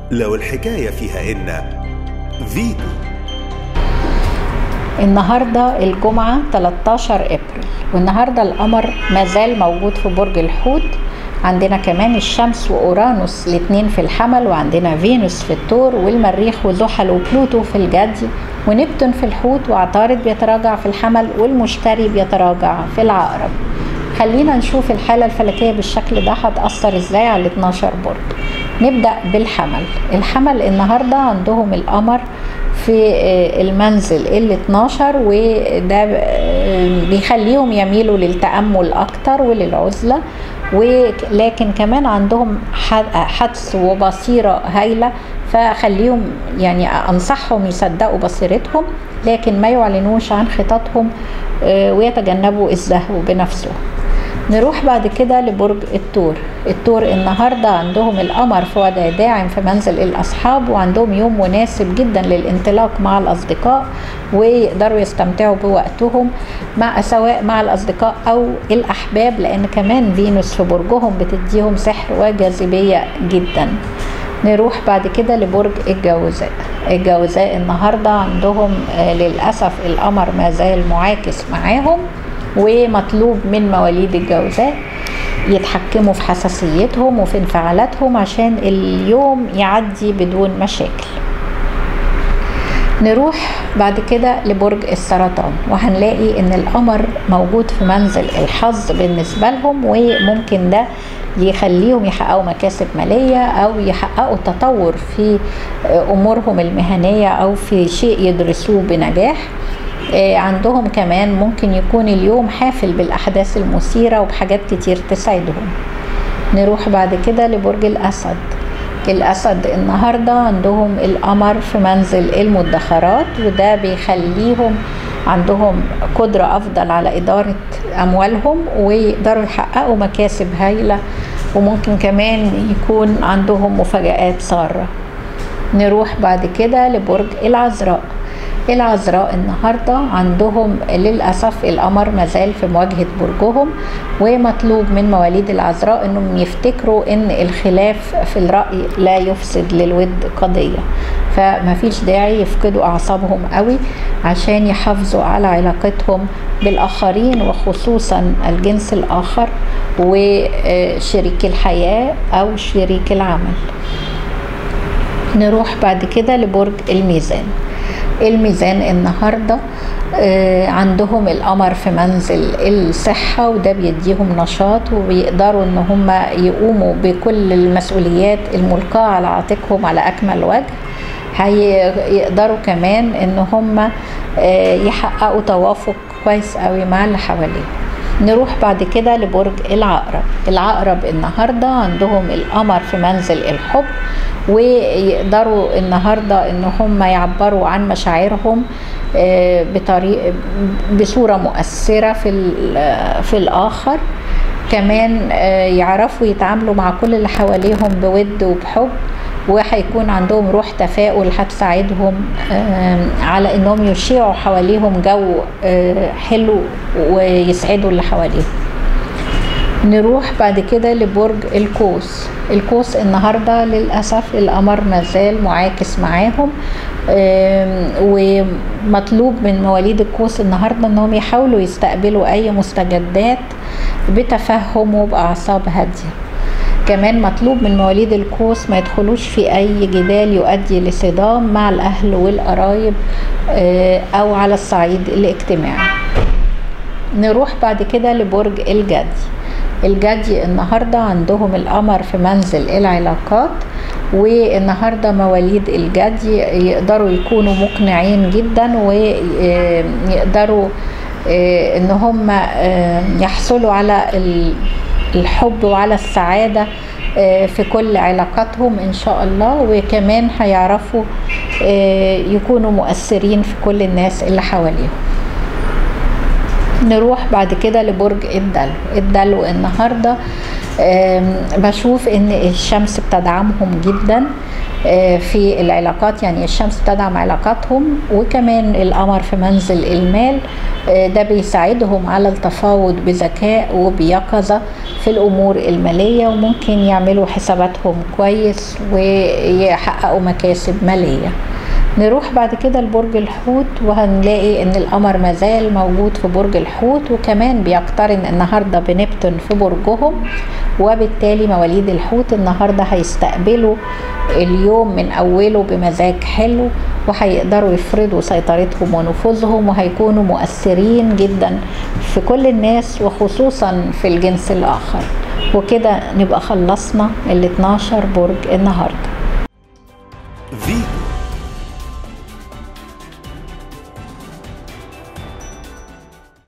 لو الحكاية فيها إن فيتو النهارده الجمعة 13 ابريل والنهارده القمر مازال موجود في برج الحوت عندنا كمان الشمس واورانوس الاتنين في الحمل وعندنا فينوس في الثور والمريخ وزحل وبلوتو في الجدي ونبتون في الحوت وعطارد بيتراجع في الحمل والمشتري بيتراجع في العقرب خلينا نشوف الحالة الفلكية بالشكل ده هتأثر ازاي على ال 12 برج نبدأ بالحمل الحمل النهاردة عندهم القمر في المنزل ال 12 وده بيخليهم يميلوا للتأمل أكتر وللعزلة ولكن كمان عندهم حدس وبصيرة هايلة فخليهم يعني أنصحهم يصدقوا بصيرتهم لكن ما يعلنوش عن خططهم ويتجنبوا الزهو بنفسهم نروح بعد كده لبرج الثور الثور النهارده عندهم القمر في وضع داعم في منزل الاصحاب وعندهم يوم مناسب جدا للانطلاق مع الاصدقاء ويقدروا يستمتعوا بوقتهم مع سواء مع الاصدقاء او الاحباب لان كمان فينوس في برجهم بتديهم سحر وجاذبيه جدا نروح بعد كده لبرج الجوزاء الجوزاء النهارده عندهم للاسف القمر ما زال معاكس معاهم ومطلوب من مواليد الجوزاء يتحكموا في حساسيتهم وفي انفعالاتهم عشان اليوم يعدي بدون مشاكل نروح بعد كده لبرج السرطان وهنلاقي ان القمر موجود في منزل الحظ بالنسبة لهم وممكن ده يخليهم يحققوا مكاسب مالية أو يحققوا تطور في أمورهم المهنية أو في شيء يدرسوه بنجاح عندهم كمان ممكن يكون اليوم حافل بالأحداث المثيرة وبحاجات كتير تساعدهم نروح بعد كده لبرج الأسد الأسد النهاردة عندهم القمر في منزل المدخرات وده بيخليهم عندهم قدرة أفضل على إدارة أموالهم ويقدروا يحققوا مكاسب هايلة وممكن كمان يكون عندهم مفاجآت سارة نروح بعد كده لبرج العذراء العذراء النهاردة عندهم للأسف القمر مازال في مواجهة برجهم ومطلوب من مواليد العذراء انهم يفتكروا ان الخلاف في الرأي لا يفسد للود قضية فما فيش داعي يفقدوا أعصابهم قوي عشان يحافظوا على علاقتهم بالآخرين وخصوصا الجنس الآخر وشريك الحياة أو شريك العمل نروح بعد كده لبرج الميزان الميزان النهارده عندهم القمر في منزل الصحة وده بيديهم نشاط وبيقدروا ان هم يقوموا بكل المسؤوليات الملقاة على عاتقهم على اكمل وجه هيقدروا كمان ان هم يحققوا توافق كويس قوي مع اللي حواليهم نروح بعد كده لبرج العقرب العقرب النهارده عندهم القمر في منزل الحب ويقدروا النهارده ان هم يعبروا عن مشاعرهم بطريقه بصوره مؤثره في في الاخر كمان يعرفوا يتعاملوا مع كل اللي حواليهم بود وبحب وهيكون عندهم روح تفاؤل هتساعدهم على انهم يشيعوا حواليهم جو حلو ويسعدوا اللي حواليهم نروح بعد كده لبرج القوس القوس النهارده للاسف القمر مازال معاكس معاهم ومطلوب من مواليد القوس النهارده انهم يحاولوا يستقبلوا اي مستجدات بتفهم وباعصاب هاديه كمان مطلوب من مواليد القوس ما يدخلوش في اي جدال يؤدي لصدام مع الاهل والقرايب او على الصعيد الاجتماعي نروح بعد كده لبرج الجدي الجدي النهارده عندهم القمر في منزل العلاقات والنهارده مواليد الجدي يقدروا يكونوا مقنعين جدا ويقدروا ان هم يحصلوا على الحب وعلى السعاده في كل علاقاتهم ان شاء الله وكمان هيعرفوا يكونوا مؤثرين في كل الناس اللي حواليهم نروح بعد كده لبرج الدلو الدلو النهارده بشوف ان الشمس بتدعمهم جدا في العلاقات يعني الشمس بتدعم علاقاتهم وكمان القمر في منزل المال ده بيساعدهم على التفاوض بذكاء وبيقظة في الأمور المالية وممكن يعملوا حساباتهم كويس ويحققوا مكاسب مالية نروح بعد كده لبرج الحوت وهنلاقي ان القمر مازال موجود في برج الحوت وكمان بيقترن النهارده بنبتون في برجهم وبالتالي مواليد الحوت النهارده هيستقبلوا اليوم من اوله بمزاج حلو وهيقدروا يفرضوا سيطرتهم ونفوذهم وهيكونوا مؤثرين جدا في كل الناس وخصوصا في الجنس الاخر وكده نبقى خلصنا ال 12 برج النهارده